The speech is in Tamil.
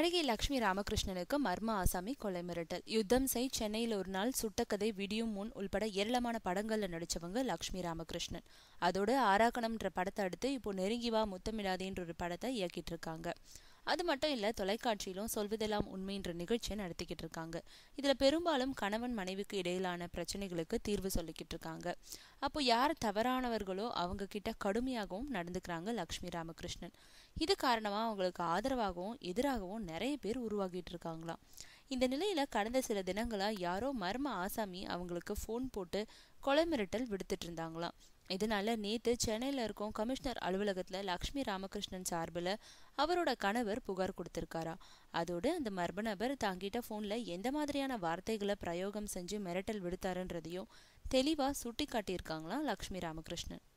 நடிகை லக்ஷ்மி ராமகிருஷ்ணனுக்கு மர்ம ஆசாமி கொலை மிரட்டல் யுத்தம் செய் சென்னையில் ஒரு நாள் சுட்டக்கதை விடியும் முன் உள்பட ஏராளமான படங்கள்ல நடிச்சவங்க லக்ஷ்மி ராமகிருஷ்ணன் அதோட ஆராக்கணம்ன்ற படத்தை அடுத்து இப்போ நெருங்கி வா முத்தமிடாதேன்ற ஒரு படத்தை இயக்கிட்டு இருக்காங்க அது மட்டும் இல்ல தொலைக்காட்சியிலும் சொல்வதெல்லாம் உண்மைன்ற நிகழ்ச்சியை நடத்திக்கிட்டு இருக்காங்க இதுல பெரும்பாலும் கணவன் மனைவிக்கு இடையிலான பிரச்சனைகளுக்கு தீர்வு சொல்லிக்கிட்டு இருக்காங்க அப்போ யார் தவறானவர்களோ அவங்க கிட்ட கடுமையாகவும் நடந்துக்கிறாங்க லக்ஷ்மி ராமகிருஷ்ணன் இது காரணமா அவங்களுக்கு ஆதரவாகவும் எதிராகவும் நிறைய பேர் உருவாகிட்டு இருக்காங்களாம் இந்த நிலையில கடந்த சில தினங்களா யாரோ மர்ம ஆசாமி அவங்களுக்கு ஃபோன் போட்டு கொலை மிரட்டல் விடுத்துட்டு இருந்தாங்களாம் இதனால நேத்து சென்னையில இருக்கும் கமிஷனர் அலுவலகத்துல லக்ஷ்மி ராமகிருஷ்ணன் சார்பில் அவரோட கணவர் புகார் கொடுத்திருக்காரா அதோடு அந்த மர்ம நபர் தாங்கிட்ட போன்ல எந்த மாதிரியான வார்த்தைகளை பிரயோகம் செஞ்சு மிரட்டல் விடுத்தாருன்றதையும் தெளிவா சுட்டி காட்டியிருக்காங்களாம் லக்ஷ்மி ராமகிருஷ்ணன்